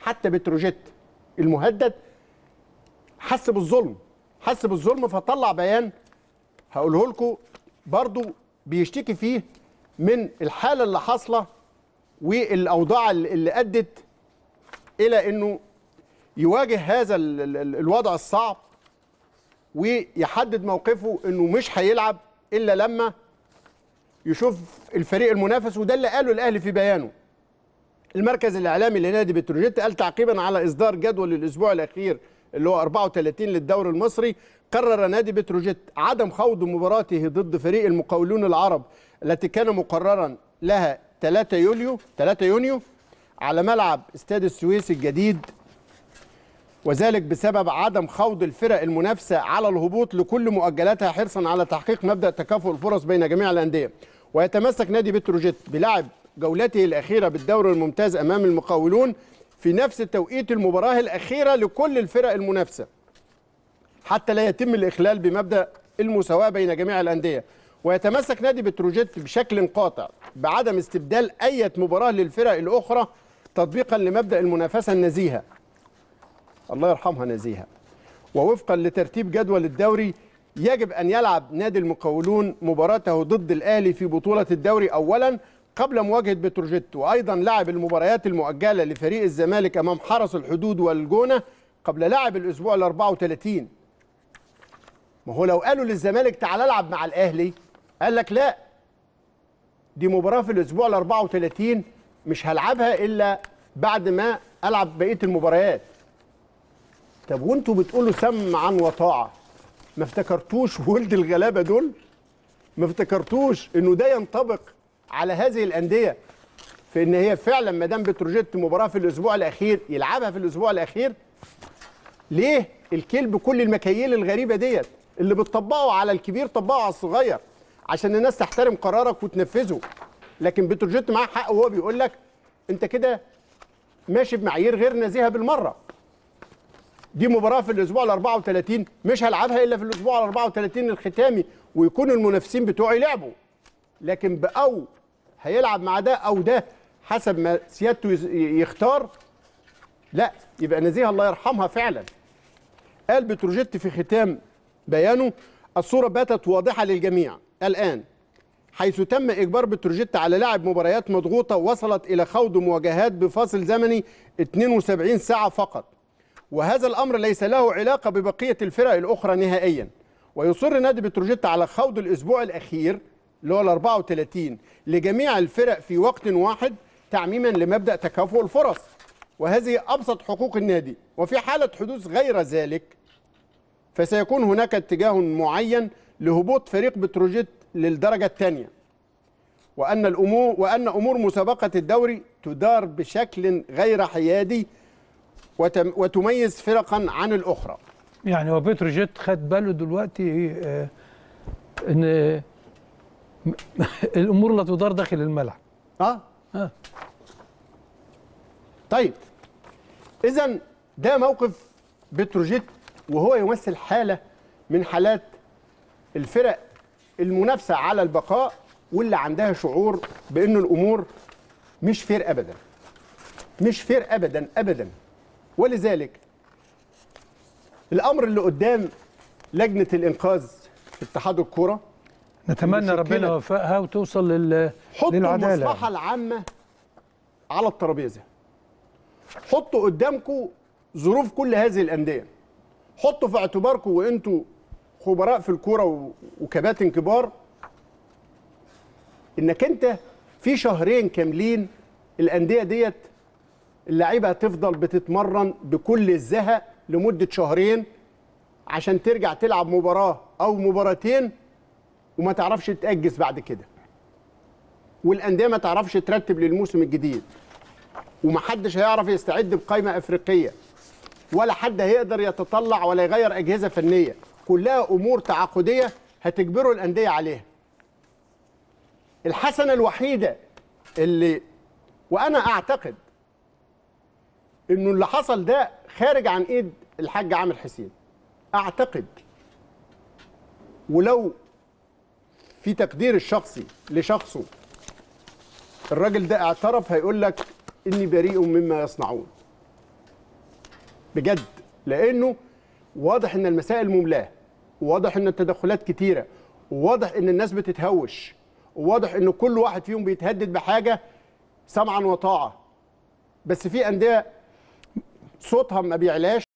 حتى بتروجيت المهدد حس بالظلم حس بالظلم فطلع بيان هقوله لكم برضو بيشتكي فيه من الحاله اللي حاصله والاوضاع اللي اللي ادت الى انه يواجه هذا ال- ال- ال- الوضع الصعب ويحدد موقفه انه مش هيلعب الا لما يشوف الفريق المنافس وده اللي قاله الاهلي في بيانه المركز الاعلامي لنادي بتروجيت قال تعقيبا على اصدار جدول الاسبوع الاخير اللي هو 34 للدوري المصري قرر نادي بتروجيت عدم خوض مباراته ضد فريق المقاولون العرب التي كان مقررا لها 3 يوليو 3 يونيو على ملعب استاد السويس الجديد وذلك بسبب عدم خوض الفرق المنافسة على الهبوط لكل مؤجلاتها حرصا على تحقيق مبدأ تكافؤ الفرص بين جميع الأندية ويتمسك نادي بتروجيت بلعب جولته الأخيرة بالدوري الممتاز أمام المقاولون في نفس توقيت المباراة الأخيرة لكل الفرق المنافسة حتى لا يتم الإخلال بمبدأ المساواة بين جميع الأندية ويتمسك نادي بتروجيت بشكل قاطع بعدم استبدال أي مباراة للفرق الأخرى تطبيقا لمبدأ المنافسة النزيهة الله يرحمها نزيهة ووفقا لترتيب جدول الدوري يجب أن يلعب نادي المقاولون مباراته ضد الأهلي في بطولة الدوري أولا قبل مواجهة بتروجيت وأيضا لعب المباريات المؤجلة لفريق الزمالك أمام حرس الحدود والجونة قبل لعب الأسبوع ال 34 ما هو لو قالوا للزمالك تعال العب مع الأهلي قال لك لا دي مباراة في الأسبوع ال 34 مش هلعبها إلا بعد ما ألعب بقية المباريات طب وانتوا بتقولوا سمعا وطاعه ما افتكرتوش ولد الغلابه دول ما افتكرتوش انه ده ينطبق على هذه الانديه في ان هي فعلا ما دام بتروجيت مباراه في الاسبوع الاخير يلعبها في الاسبوع الاخير ليه الكيل بكل المكاييل الغريبه ديت اللي بتطبقه على الكبير طبقه على الصغير عشان الناس تحترم قرارك وتنفذه لكن بتروجيت معاه حق وهو بيقول لك انت كده ماشي بمعايير غير نزيهه بالمره دي مباراه في الاسبوع ال 34 مش هلعبها الا في الاسبوع ال 34 الختامي ويكون المنافسين بتوعي لعبوا لكن باو هيلعب مع ده او ده حسب ما سيادته يز- يختار لا يبقى نزيهه الله يرحمها فعلا قال بتروجيت في ختام بيانه الصوره باتت واضحه للجميع الان حيث تم اجبار بتروجيت على لعب مباريات مضغوطه وصلت الى خوض مواجهات بفاصل زمني 72 ساعه فقط وهذا الامر ليس له علاقه ببقيه الفرق الاخرى نهائيا ويصر نادي بتروجيت على خوض الاسبوع الاخير اللي هو ال 34 لجميع الفرق في وقت واحد تعميما لمبدا تكافؤ الفرص وهذه ابسط حقوق النادي وفي حاله حدوث غير ذلك فسيكون هناك اتجاه معين لهبوط فريق بتروجيت للدرجه الثانيه وان الامور وان امور مسابقه الدوري تدار بشكل غير حيادي وتم وتميز فرقا عن الاخرى يعني هو بتروجيت خد باله دلوقتي آه، ان م- الامور لا تدار داخل الملعب اه اه طيب اذا ده موقف بتروجيت وهو يمثل حاله من حالات الفرق المنافسه على البقاء واللي عندها شعور بان الامور مش فير ابدا مش فير ابدا ابدا ولذلك الامر اللي قدام لجنه الانقاذ في اتحاد الكوره نتمنى المشكلة- ربنا يوفقها وتوصل لل... حطوا للعداله المصلحه العامه على الترابيزه حطوا قدامكم ظروف كل هذه الانديه حطوا في اعتباركم وانتوا خبراء في الكوره و- وكباتن كبار انك انت في شهرين كاملين الانديه ديت اللعيبه هتفضل بتتمرن بكل الزهق لمده شهرين عشان ترجع تلعب مباراه او مباراتين وما تعرفش تأجز بعد كده والانديه ما تعرفش ترتب للموسم الجديد ومحدش هيعرف يستعد بقائمه افريقيه ولا حد هيقدر يتطلع ولا يغير اجهزه فنيه كلها امور تعاقديه هتجبروا الانديه عليها الحسنه الوحيده اللي وانا اعتقد انه اللي حصل ده خارج عن ايد الحاج عامر حسين اعتقد ولو في تقدير الشخصي لشخصه الراجل ده اعترف هيقول لك اني بريء مما يصنعون بجد لانه واضح ان المسائل مملاه وواضح ان التدخلات كتيره وواضح ان الناس بتتهوش وواضح ان كل واحد فيهم بيتهدد بحاجه سمعا وطاعه بس في انديه صوتها ما بيعلاش